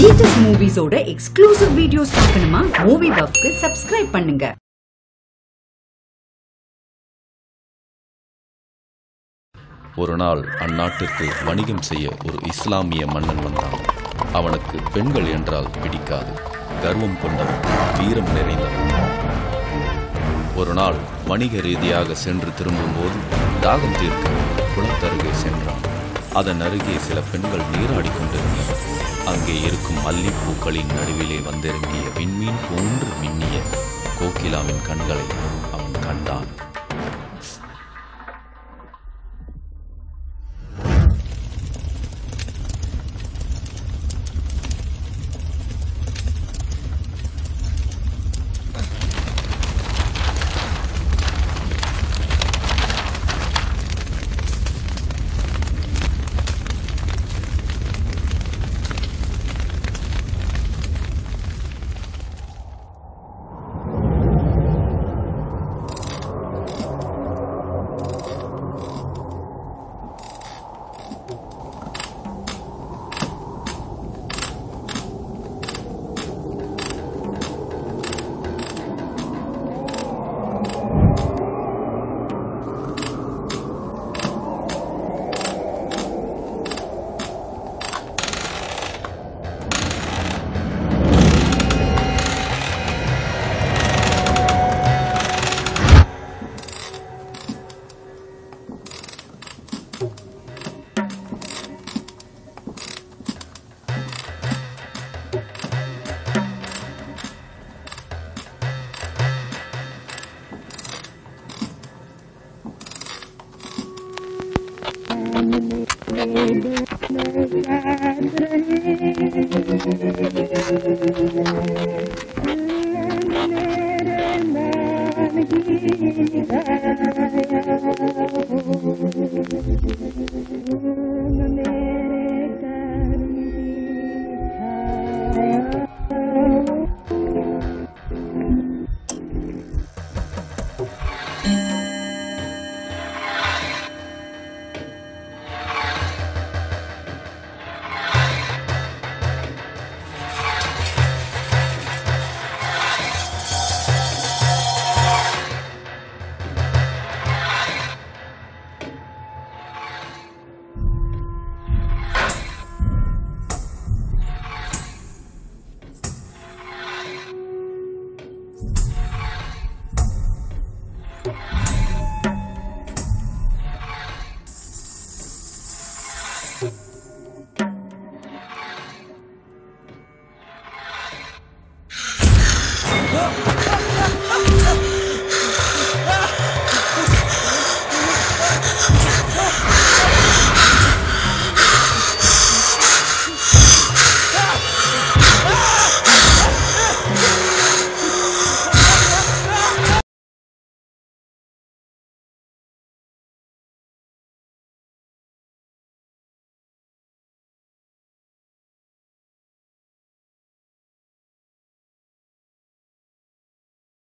latest மூவிஸோட exclusive videos பார்க்கணுமா movie பஃப்க்கு சப்ஸ்கிரைப் பண்ணுங்க ஒரு நாள் அந்நாட்டிற்கு வணிகம் செய்ய ஒரு இஸ்லாமிய மன்னன் வந்தான் அவனுக்கு பெண்கள் என்றால் பிடிக்காது கர்வம் கொண்டவன் வீரம் நிறைந்தவன் ஒரு நாள் வணிக ரீதியாக சென்று திரும்பும்போது தாகம் தீர்க்க குளத்தருகே சென்றான் அதன் அருகே சில பெண்கள் நீராடிக் கொண்டிருந்தனர் அங்கே இருக்கும் மல்லிப்பூக்களின் நடுவிலே வந்திறங்கிய விண்மீன் போன்று மின்னிய கோகிலாவின் கண்களை அவன் கண்டான்